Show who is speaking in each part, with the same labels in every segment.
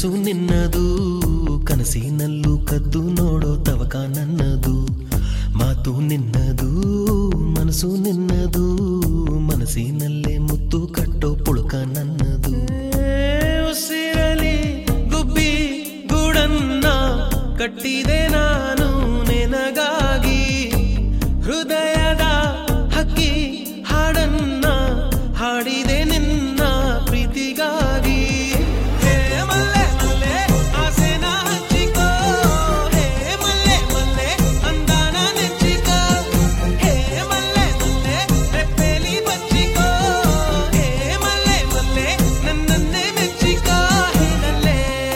Speaker 1: ಕನಸು ನಿನ್ನದು ಕನಸಿನಲ್ಲೂ ಕದ್ದು ನೋಡೋ ತವಕ ನನ್ನದು ಮಾತು ನಿನ್ನದು ಮನಸ್ಸು ನಿನ್ನದು ಮನಸ್ಸಿನಲ್ಲೇ ಮುತ್ತು ಕಟ್ಟೋ ಪುಳುಕ ನನ್ನದು ಉಸಿರಲಿ ಗುಬ್ಬಿ ಗೂಡನ್ನ ಕಟ್ಟಿದೆ ನಾನು ನಿನಗಾಗಿ ಹೃದಯದ ಹಕ್ಕಿ ಹಾಡನ್ನ ಹಾಡಿದೆ ನಿನ್ನ ಪ್ರೀತಿಗಾಗಿ ಹೇ ಮಲ್ಲೆ ಮಲ್ಲೆ ಆಸೆನ ಹಂಚಿಕೋ ಹೇ ಮಲ್ಲೆ ಮಲ್ಲೆ ಅಂದಾನ ನೆಚ್ಚಿಕೋ ಹೇ ಮಲ್ಲೆ ಮಲ್ಲೆ ರೆಪ್ಪೆಲಿ ಬಚ್ಚಿಕೋ ಹೇ ಮಲ್ಲೆ ಮಲ್ಲೆ ನನ್ನನ್ನೇ ಮೆಚ್ಚಿಕೋ ಹೇಳಲ್ಲೇ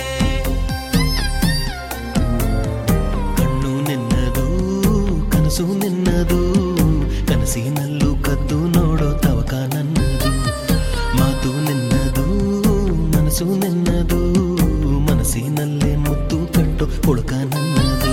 Speaker 1: ಕಣ್ಣು ನಿನ್ನದು ಕನಸು ನಿನ್ನದು ಕನಸಿನಲ್ಲೂ ಕದ್ದು ನೋಡೋ ತವಕ ನನ್ನದು ಮಾತು ನಿನ್ನದು ಮನಸ್ಸು ನಿನ್ನದು ಮನಸ್ಸಿನಲ್ಲೇ ಮುತ್ತು ಕಟ್ಟು ಹುಡುಕ ನನ್ನದು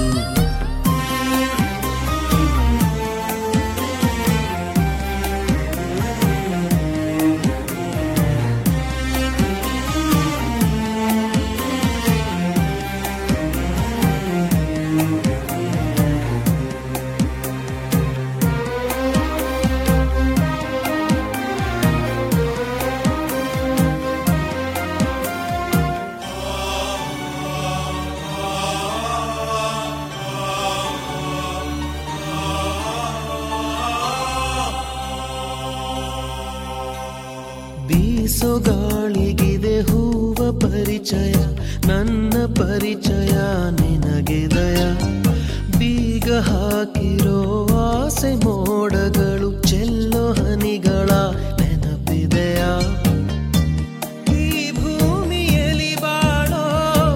Speaker 1: ಬೀಸೋ ಗಾಳಿಗಿದೆ ಹೂವ ಪರಿಚಯ ನನ್ನ ಪರಿಚಯ ನಿನಗೆ ದಯ ಬೀಗ ಹಾಕಿರೋ ಆಸೆ ಮೋಡಗಳು ಚೆಲ್ಲೋ ಹನಿಗಳ ನೆನಪಿದೆಯಾ ಈ ಭೂಮಿಯಲ್ಲಿ ಬಾಳೋ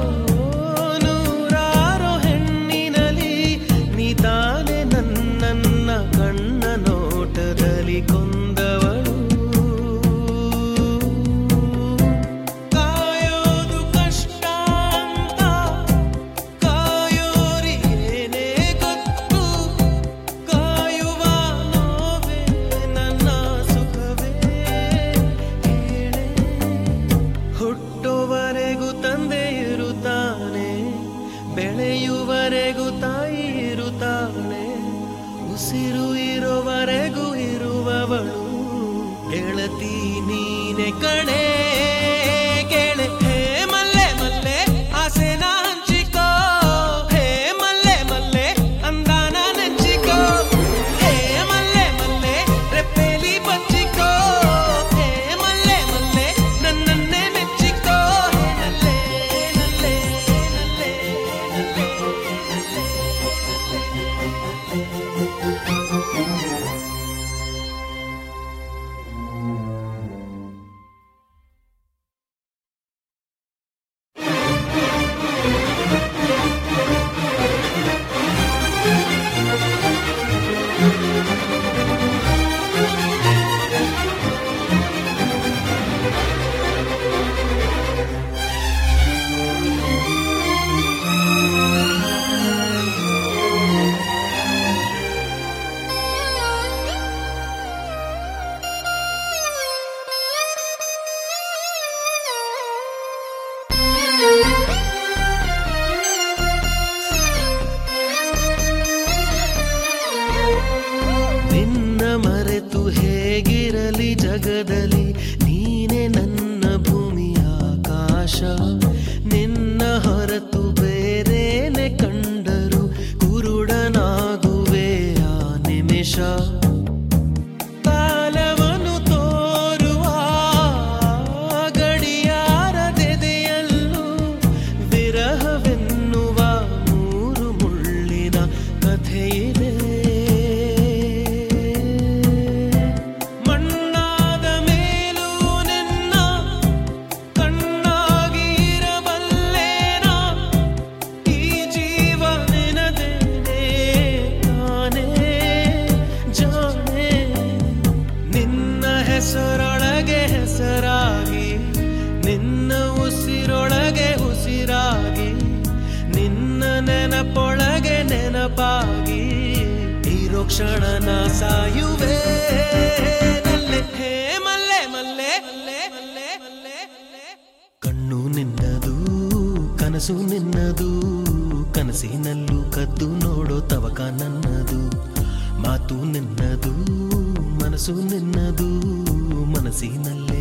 Speaker 1: ನೂರಾರು ಹೆಣ್ಣಿನಲಿ ನೀ ತಾನೆ ನನ್ನನ್ನ ಕಣ್ಣ ನೋಟದಲ್ಲಿ ಕೊಂದವಳು ಕಾಯೋದು ಕಷ್ಟ ಅಂತ ಕಾಯೋರಿಗೇನೆ ಗೊತ್ತು ಕಾಯುವ ನೋವೇ ನನ್ನ ಸುಖವೇ ಹೇಳೆ ಹುಟ್ಟುವರೆಗೂ ತಂದೆ ಇರುತ್ತಾನೆ ಬೆಳೆಯುವರೆಗೂ ತಾಯಿ ಇರುತ್ತಾನೆ ಉಸಿರು ಇರುವವರೆಗೂ ಇರುವವಳು ಗೆಳತಿ ನೀನೆ ಕಣೆ ಕೇಳೆ ಹೇ ಮಲ್ಲೆ ಮಲ್ಲೆ ಆಸೆನ ಹಂಚಿಕೋ ಹೇ ಮಲ್ಲೆ ಮಲ್ಲೆ ಅಂದಾನ ನೆಚ್ಚಿಕೋ ಹೇ ಮಲ್ಲೆ ಮಲ್ಲೆ ರೆಪ್ಪೆಲಿ ಬಚ್ಚಿಕೋ ಹೇ ಮಲ್ಲೆ ಮಲ್ಲೆ ನನ್ನನ್ನೇ ಮೆಚ್ಚಿಕೋ ನಲ್ಲೆ ನಲ್ಲೆ ನಲ್ಲೆ ನಿನ್ನ ಮರೆತು ಹೇಗಿರಲಿ ಜಗದಲ್ಲಿ ನೀನೆ ನನ್ನ ಭೂಮಿಯ ಆಕಾಶ ನಿನ್ನ ಹೊರತು ಬೇರೇನೆ ಕಂಡರು ಕುರುಡನಾಗುವೆ ಆ ನಿಮಿಷ ಕಾಲವನ್ನು ತೋರುವ ಗಡಿಯಾರದೆದೆಯಲ್ಲೂ ವಿರಹವೆನ್ನುವ ಮೂರು ಮುಳ್ಳಿನ ಕಥೆಯಿದೆ ಮಣ್ಣಾದ ಮೇಲೂ ನಿನ್ನ ಕಣ್ಣಾಗಿ ಇರಬಲ್ಲೇನಾ ಈ ಜೀವ ನಿನದೇನೆ ನಾನೇ ಜಾನೆ ನಿನ್ನ ಹೆಸರೊಳಗೆ ಹೆಸರಾಗಿ ನಿನ್ನ ಉಸಿರೊಳಗೆ ಉಸಿರಾಗಿ ನಿನ್ನ ನೆನಪೊಳಗೆ ನೆನಪಾಗಿ ಇರೋ ಕ್ಷಣನ ಸಾಯುವೆ ನಲ್ಲೆ ಹೇ ಮಲ್ಲೆ ಮಲ್ಲೆ ಮಲ್ಲೆ ಮಲ್ಲೆ ಮಲ್ಲೆ ಕಣ್ಣು ನಿನ್ನದು ಕನಸು ನಿನ್ನದು ಕನಸಿನಲ್ಲೂ ಕದ್ದು ನೋಡೋ ತವಕ ನನ್ನದು ಮಾತು ನಿನ್ನದು ಮನಸ್ಸು ನಿನ್ನದು ಮನಸ್ಸಿನಲ್ಲೇ